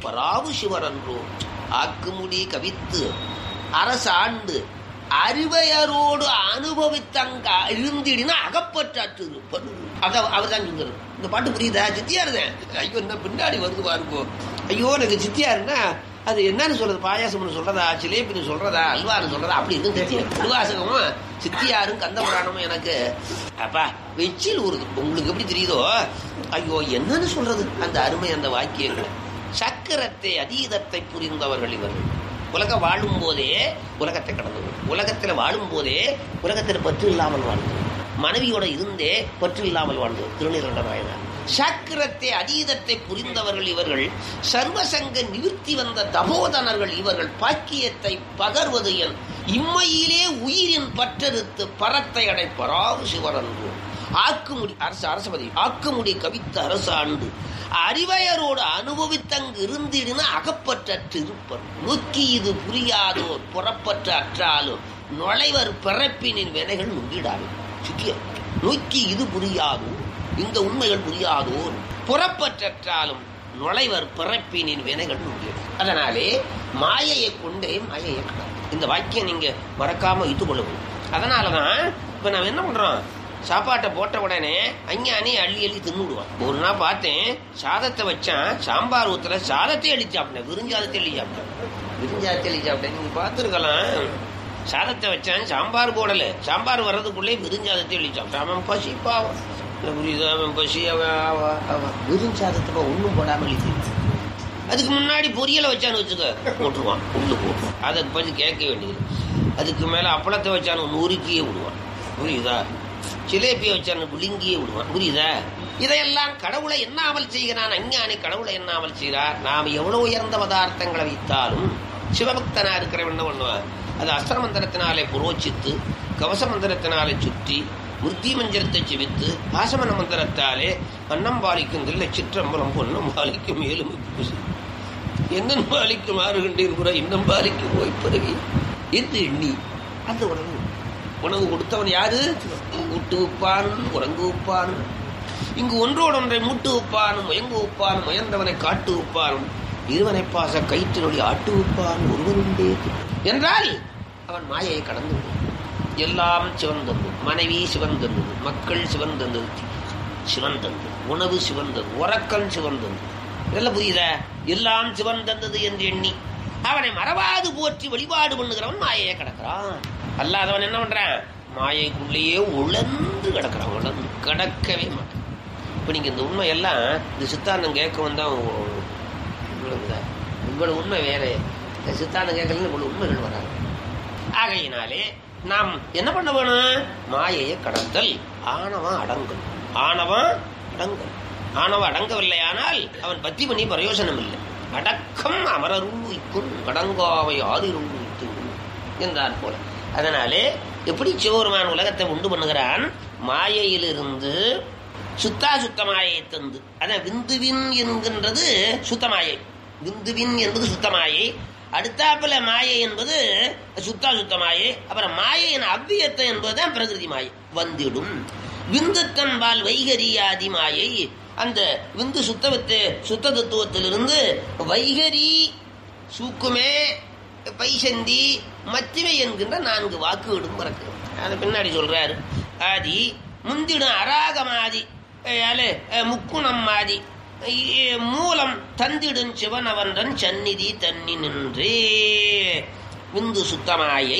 பராவு சிவரன்றோ ஆக்குமுடி கவித்து அரசாண்டு அறிவையரோடு அனுபவித்தங்க இருந்திடினா அகப்பற்றாற்று அத அவர் தான் சொல்றது இந்த பாட்டு புரியுதா சித்தியா இருந்தேன் ஐயோ என்ன பின்னாடி வருது பாருங்கோ ஐயோ எனக்கு சித்தியா இருந்தா அது என்னன்னு சொல்றது பாயாசம்னு சொல்றதா சிலேபின்னு சொல்றதா அல்வான்னு சொல்றதா அப்படி இருக்கும் தெரியும் திருவாசகமும் சித்தியாரும் கந்த புராணமும் எனக்கு அப்பா வெச்சில் ஊருது உங்களுக்கு எப்படி தெரியுதோ ஐயோ என்னன்னு சொல்றது அந்த அருமை அந்த வாக்கியங்கள் சக்கரத்தை அதீதத்தை புரிந்தவர்கள் இவர்கள் உலகம் வாழும் போதே உலகத்தை கடந்து உலகத்தில் வாழும் போதே உலகத்தில் பற்று இல்லாமல் வாழ்ந்தோம் மனைவியோட இருந்தே பற்று இல்லாமல் வாழ்ந்தோம் திருநீரண்ட நாயனார் சக்கரத்தை அதீதத்தை புரிந்தவர்கள் இவர்கள் சர்வசங்க நிவிர்த்தி வந்த தபோதனர்கள் இவர்கள் பாக்கியத்தை பகர்வது என் இம்மையிலே உயிரின் பற்றறுத்து பரத்தை அடைப்பராவு சிவரன்று ஆக்குமுடி அரசு அரசபதி ஆக்குமுடி கவித்த அரசாண்டு அறிவையரோடு அனுபவித்தங்கு இருந்திடுன அகப்பற்ற இருப்பர் நோக்கி இது புரியாதோர் புறப்பற்ற அற்றாலும் நுழைவர் பிறப்பினின் வினைகள் நுங்கிடாது சிக்கியம் நோக்கி இது புரியாதோ இந்த உண்மைகள் புரியாதோர் புறப்பற்றாலும் நுழைவர் பிறப்பினின் வினைகள் நுங்கிடும் அதனாலே மாயையை கொண்டே மாயையை கடக்கும் இந்த வாக்கியம் நீங்க மறக்காம வைத்துக் கொள்ளவும் அதனாலதான் இப்ப நம்ம என்ன பண்றோம் சாப்பாட்டை போட்ட உடனே அஞ்ஞானி அள்ளி அள்ளி தின்னுடுவான் ஒரு நாள் பார்த்தேன் சாதத்தை வச்சான் சாம்பார் ஊத்துல சாதத்தை அள்ளி சாப்பிட்டேன் விருஞ்சாதத்தை அள்ளி சாப்பிட்டேன் விருஞ்சாதத்தை அள்ளி சாப்பிட்டேன் நீங்க பார்த்துருக்கலாம் சாதத்தை வச்சான் சாம்பார் போடல சாம்பார் வர்றதுக்குள்ளே விருஞ்சாதத்தை அள்ளி சாப்பிட்டான் அவன் பசி பாவம் புரியுது அவன் பசி அவன் அவன் அவன் விருஞ்சாதத்தை ஒன்றும் போடாமல் அள்ளி அதுக்கு முன்னாடி பொரியலை வச்சான்னு வச்சுக்க போட்டுருவான் உள்ளு போட்டுருவான் அதை பற்றி கேட்க வேண்டியது அதுக்கு மேலே அப்பளத்தை வச்சானு நூறுக்கியே விடுவான் புரியுதா சிலேபியை வச்சானு விழுங்கியே விடுவான் புரியுதா இதையெல்லாம் கடவுளை எண்ணாமல் செய்கிறான் அஞ்ஞானி கடவுளை எண்ணாமல் செய்கிறார் நாம் எவ்வளவு உயர்ந்த பதார்த்தங்களை வைத்தாலும் சிவபக்தனா இருக்கிறவன் என்ன பண்ணுவான் அது அஸ்திர மந்திரத்தினாலே புரோச்சித்து கவச மந்திரத்தினாலே சுற்றி முர்த்தி மஞ்சரத்தை செவித்து பாசமன மந்திரத்தாலே அன்னம் பாலிக்கும் தில்லை சிற்றம்பலம் பொன்னம் பாலிக்கும் மேலும் பூசி எங்கன் பாலிக்கும் ஆறுகின்றீர் புற இன்னும் பாலிக்கும் ஓய்ப்பதவி என்று எண்ணி அந்த உணவு உணவு கொடுத்தவன் யாரு ஊட்டு உப்பான் உறங்கு உப்பான் இங்கு ஒன்றோடு ஒன்றை மூட்டு உப்பானும் முயங்கு உப்பானும் முயன்றவனை காட்டு உப்பானும் இருவனை பாச கயிற்றினொழி ஆட்டு உப்பான் ஒருவனுண்டே என்றால் அவன் மாயையை கடந்து விடுவான். எல்லாம் சிவந்தது மனைவி சிவந்தது மக்கள் சிவந்தது சிவந்தது உணவு சிவந்தது உறக்கம் சிவந்தது இதெல்லாம் புரியுதா எல்லாம் சிவந்தது என்று எண்ணி அவனை மறவாது போற்றி வழிபாடு பண்ணுகிறவன் மாயையை கிடக்கிறான் அல்லாதவன் என்ன பண்றான் மாயைக்குள்ளேயே உழந்து கிடக்கிறான் உழந்து கிடக்கவே மாட்டான் இப்ப நீங்க இந்த உண்மையெல்லாம் இந்த சித்தாந்தம் கேட்கவும் தான் விளங்குதா உங்களோட உண்மை வேற இந்த சித்தாந்தம் கேட்கலன்னு இவ்வளவு உண்மைகள் வராது ஆகையினாலே நாம் என்ன பண்ண வேணும் மாயையை கடத்தல் ஆணவம் அடங்கல் ஆணவம் அடங்கல் ஆணவம் அடங்கவில்லையானால் அவன் பத்தி பண்ணி பிரயோஜனம் இல்லை அடக்கம் அமரருக்கும் அடங்காவை ஆதிருக்கும் என்றார் போல அதனாலே எப்படி சிவபெருமான் உலகத்தை உண்டு பண்ணுகிறான் மாயையிலிருந்து சுத்தா சுத்த மாயை தந்து அதான் விந்துவின் என்கின்றது சுத்தமாயை விந்துவின் என்பது சுத்தமாயை அடுத்தாப்புல மாயை என்பது சுத்தா சுத்த மாயை அப்புறம் மாயையின் அவ்வியத்தை என்பதுதான் பிரகிருதி மாயை வந்திடும் விந்துத்தன் பால் வைகரியாதி மாயை அந்த விந்து சுத்தவத்து சுத்த தத்துவத்திலிருந்து வைகரி சூக்குமே பைசந்தி மத்திமை என்கின்ற நான்கு வாக்குகளும் பிறக்கு அதை பின்னாடி சொல்றாரு ஆதி முந்திடும் அராகமாதி ஏழு, அஹ், முக்குணம் மாதி இ- மூலம் தந்திடும் சிவனவன்றன் சந்நிதி தன்னி நின்றே விந்து சுத்தமாயை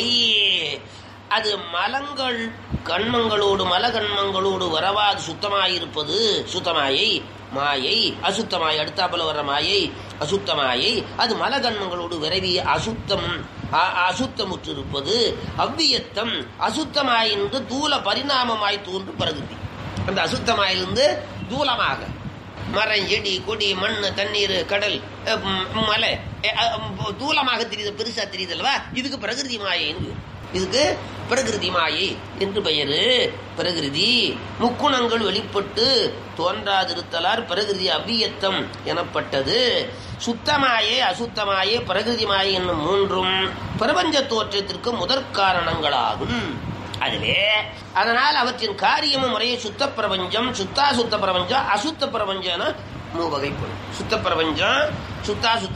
அது மலங்கள் கண்மங்களோடு மலகண்மங்களோடு வரவாது சுத்தமாயிருப்பது சுத்தமாயை மாயை அசுத்தமாய் அடுத்தாப்புல வர்ற மாயை அசுத்தமாயை அது மலகண்மங்களோடு விரைவி அசுத்தம் அ- அசுத்தமுற்றிருப்பது அவ்வியத்தம் அசுத்தமாயிருந்து தூல பரிணாமமாய் தோன்றும் பிரகிருதி அந்த அசுத்தமாயிலிருந்து தூலமாக மரம் செடி கொடி மண் தண்ணீர் கடல் அஹ், ம், மலை அஹ், அஹ், தூலமாக தெரியுது பெருசா தெரியுது அல்லவா இதுக்கு பிரகிருதி மாயைன்னு பேரு. இதுக்கு பிரகிருதி மாயை என்று பெயரு பிரகிருதி முக்குணங்கள் வெளிப்பட்டு தோன்றாதிருத்தலார் பிரகிருதி அவ்வியத்தம் எனப்பட்டது சுத்தமாயே அசுத்தமாயே பிரகிருதி மாயை என்னும் மூன்றும் பிரபஞ்ச தோற்றத்திற்கு முதற் காரணங்களாகும் அதிலே அதனால் அவற்றின் காரியமும் முறையே சுத்த பிரபஞ்சம் சுத்தா சுத்த பிரபஞ்சம் அசுத்த பிரபஞ்சம் என மூவகைப்படும் சுத்த பிரபஞ்சம் சுத்தா சுத்த